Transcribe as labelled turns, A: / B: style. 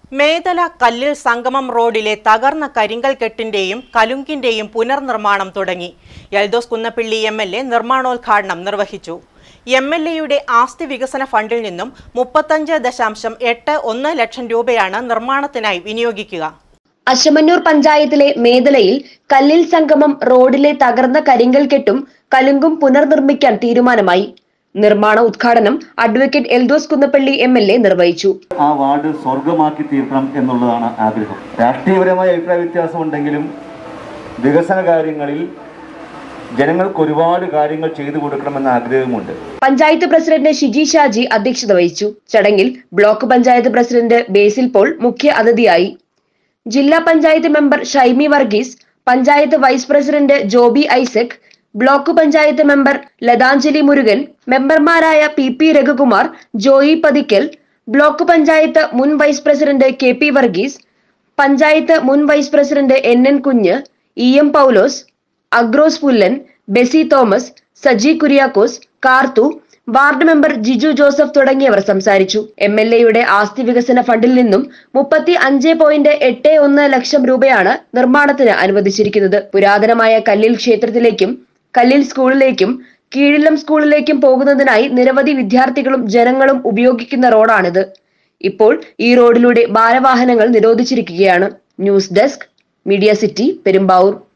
A: മേതല കല്ലിൽ സംഗമം റോഡിലെ തകർന്ന കരിങ്കൽ കെട്ടിന്റെയും കലുങ്കിന്റെയും പുനർനിർമ്മാണം തുടങ്ങി Eldhose Kunnappilly M L A നിർമ്മാണോദ്ഘാടനം നിർവഹിച്ചു എം എൽ എയുടെ ആസ്തി വികസന ഫണ്ടിൽ നിന്നും മുപ്പത്തഞ്ച് ദശാംശം എട്ട് ഒന്ന് ലക്ഷം രൂപയാണ് നിർമ്മാണത്തിനായി വിനിയോഗിക്കുക
B: അശമന്നൂർ പഞ്ചായത്തിലെ മേദലയിൽ കല്ലിൽ സംഗമം റോഡിലെ തകർന്ന കരിങ്കൽ കെട്ടും കലുങ്കും പുനർനിർമ്മിക്കാൻ തീരുമാനമായി നിർമ്മാണ ഉദ്ഘാടനം advocate Eldhose Kunnappilly M L A നിർവഹിച്ചു
C: ആ വാർഡ് സ്വർഗമാക്കി തീർക്കണം എന്നുള്ളതാണ് ആഗ്രഹം രാഷ്ട്രീയപരമായ അഭിപ്രായ വ്യത്യാസമുണ്ടെങ്കിലും വികസന കാര്യങ്ങളിൽ ജനങ്ങൾക്ക് ഒരുപാട് കാര്യങ്ങൾ ചെയ്തു കൊടുക്കണമെന്ന ആഗ്രഹമുണ്ട്
B: പഞ്ചായത്ത് പ്രസിഡന്റ് ഷിജി ഷാജി അധ്യക്ഷത വഹിച്ചു ചടങ്ങിൽ ബ്ലോക്ക് പഞ്ചായത്ത് പ്രസിഡന്റ് ബേസിൽ പോൾ മുഖ്യ അതിഥിയായി ജില്ലാ panchayat member Shaimy Varghese panchayat vice president Joby Isaac block panchayat member Lathanjali Murugan മെമ്പർമാരായ P P Raghukumar Joy Pathikkal block panchayat മുൻ vice president K P Varghese panchayat മുൻ vice president N N Kunju E M Paulose അഗ്രോസ് പുല്ലൻ ബെസി തോമസ് സജി കുര്യാക്കോസ് കാർത്തു വാർഡ് മെമ്പർ ജിജു ജോസഫ് തുടങ്ങിയവർ സംസാരിച്ചു എം എൽ എയുടെ ആസ്തി വികസന ഫണ്ടിൽ നിന്നും മുപ്പത്തി അഞ്ച് പോയിന്റ് എട്ട് ഒന്ന് ലക്ഷം രൂപയാണ് നിർമ്മാണത്തിന് അനുവദിച്ചിരിക്കുന്നത് പുരാതനമായ കല്ലിൽ ക്ഷേത്രത്തിലേക്കും കല്ലിൽ സ്കൂളിലേക്കും കീഴിലം സ്കൂളിലേക്കും പോകുന്നതിനായി നിരവധി വിദ്യാർത്ഥികളും ജനങ്ങളും ഉപയോഗിക്കുന്ന റോഡാണിത് ഇപ്പോൾ ഈ റോഡിലൂടെ ഭാരവാഹനങ്ങൾ നിരോധിച്ചിരിക്കുകയാണ് news desk media city Perumbavoor